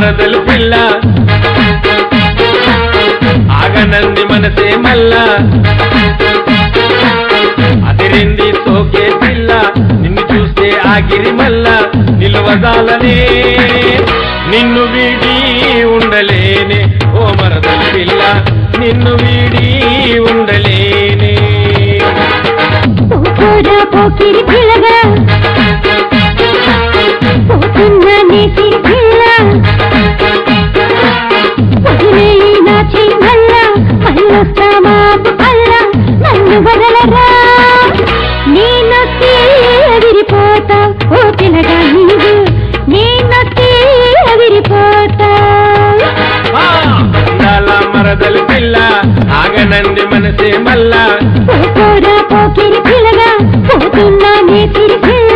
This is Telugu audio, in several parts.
మరదలు పిల్ల ఆగనంది మనసే మల్లా అదిరింది సోకే పిల్ల నిన్ను చూస్తే ఆగిరి మల్ల నిలువదాలనే నిన్ను వీడి ఉండలేనే ఓ మరదలు పిల్ల నిన్ను వీడి ఉండలేనే పోరా పోకిరి పిల్లగా పోతున్నా నీ సిరి పిల్ల వదిలేయి నా చెయ్యల్ల మళ్ళొస్తా మాపు పల్ల నన్ను వదలరా నేనొస్తే ఎదిరిపోతా ఓ పిల్లగా నీవు నేనొస్తే ఎదిరిపోతా ఆ, అందాల మరదలు పిల్ల ఆగనంది మనసే మల్లా పోరా పోకిరి పిల్లగా పోతున్నా నీ సిరి పిల్ల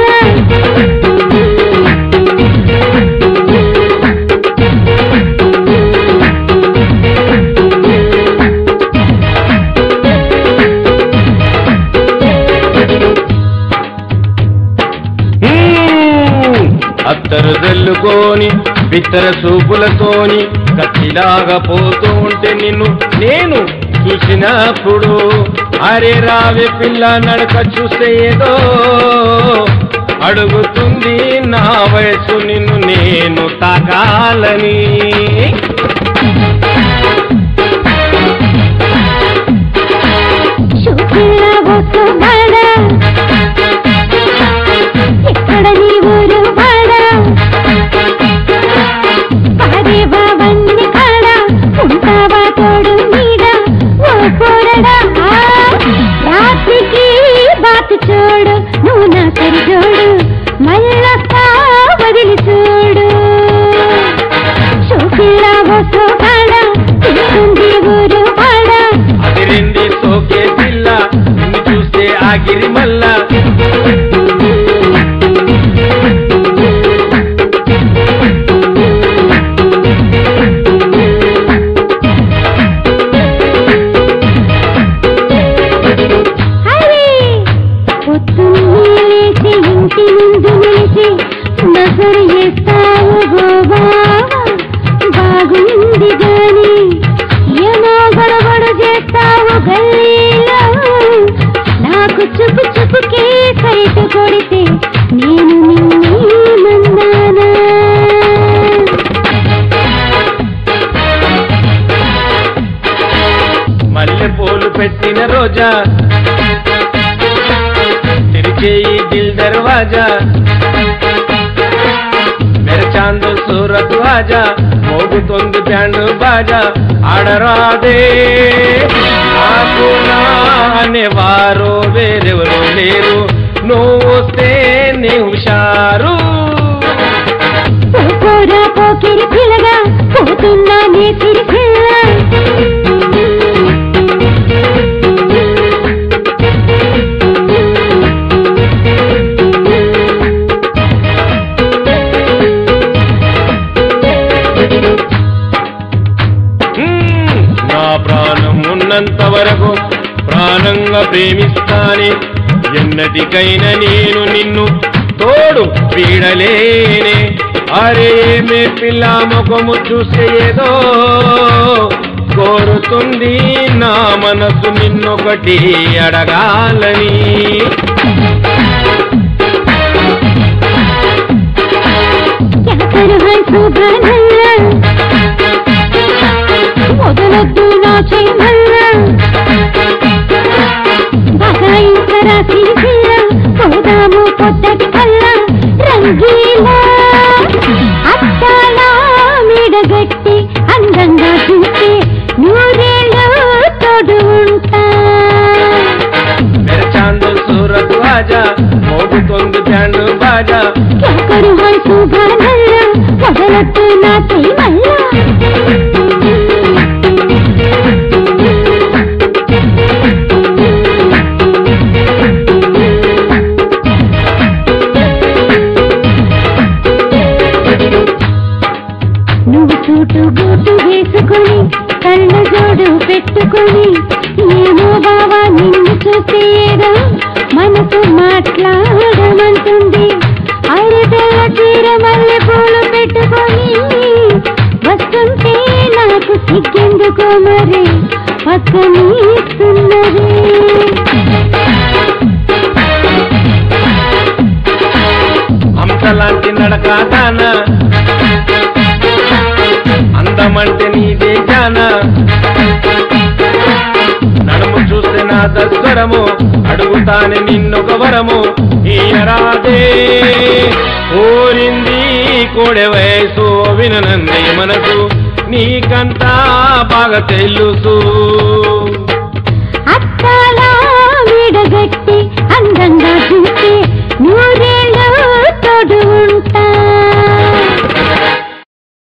హ్మ్. అత్తరు జల్లుకొని బిత్తర చూపులతోని కత్తిలాగా పోతూ ఉంటే నిన్ను నేను చూసినప్పుడు అరే రావే పిల్ల నడక చూస్తే ఏదో అడుగుతుంది నా వయసు నిన్ను నేను తాకాలని చూపిల్ల వస్తున్నాడా ఎక్కడ నీ ఊరు వాడా పాడేవా వన్ని కాడ ఉంటావా తోడు నీడ ఓ కోరడా రాత్రికి బాతు చూడు నువ్వు నా సరిజోడు మళ్ళొస్తా వదిలి చూడు చూపిల్ల వస్తున్నాడా తెలుస్తుంది ఊరు వాడా అదిరింది సోకే పిల్ల నిన్ను చూస్తే ఆగిరి మల్లా హరి పొద్దున్నే లేచి ఇంటి ముందు నిలిచి నజరు చేస్తావు గోవా బాగుంది గాని ఏమో గడబడు చేస్తావు గల్లీలో నాకు చుపు చుపుకే సైటు కొడితే నేను నిన్నే మందానా మల్లె పూలు పెట్టిన రోజా తెరిచేయి దిల్ దర్వాజా మెరచాందు సూరత్ వాజా మోగుతోంది బ్యాండు బాజా ఆడరాదే నాకు నా అనేవారు వేరెవరు లేరు నువ్వు వస్తే నీ హుషారు పోరా పోకిరి పిల్లగా పోతున్నా నీ సిరి పిల్ల హ్మ్, నా ప్రాణం ఉన్నంత వరకు ప్రాణంగా ప్రేమిస్తానే ఎన్నటికైనా నేను నిన్ను తోడు వీడలేనే అరే మే పిల్ల ముఖము చూస్తే ఏదో కోరుతుంది నా మనసు నిన్నొకటి అడగాలని ఎక్కరు హైసుగనల్ల మొదలొద్దు నా చెయ్యల్ల బగాయించరా సిరి పిల్ల పోదాము పొద్దటి కల్ల రంగీలా అత్తాలా మీడగట్టి అందంగా చూస్తే నూరేళ్ళు తోడు ఉంటా మెరచాందు సూరత్ వాజా మోగుతోంది బ్యాండు బాజా ఎక్కరు హైసుగనల్ల మొదలొద్దు నా చెయ్యల్ల నువ్వు సూటు బూటు వేసుకొని కళ్ళ జోడు పెట్టుకొని ఏమో బావా నిన్ను చూస్తే ఏదో మనసు మాట్లాడమంటుంది అరే తెల్ల చీర మల్లె పూలు పెట్టుకొని మరి పక్కనీస్తున్నది హంసలాంటి నడక దాన అందమంటే నీదే జాన నడుము చూస్తే నా దస్వరము అడుగుతానే నిన్నొక వరము ఈయరాదే కోరింది కోడె వయసు విననంది మనసు నీకంతా బాగా తెలుసు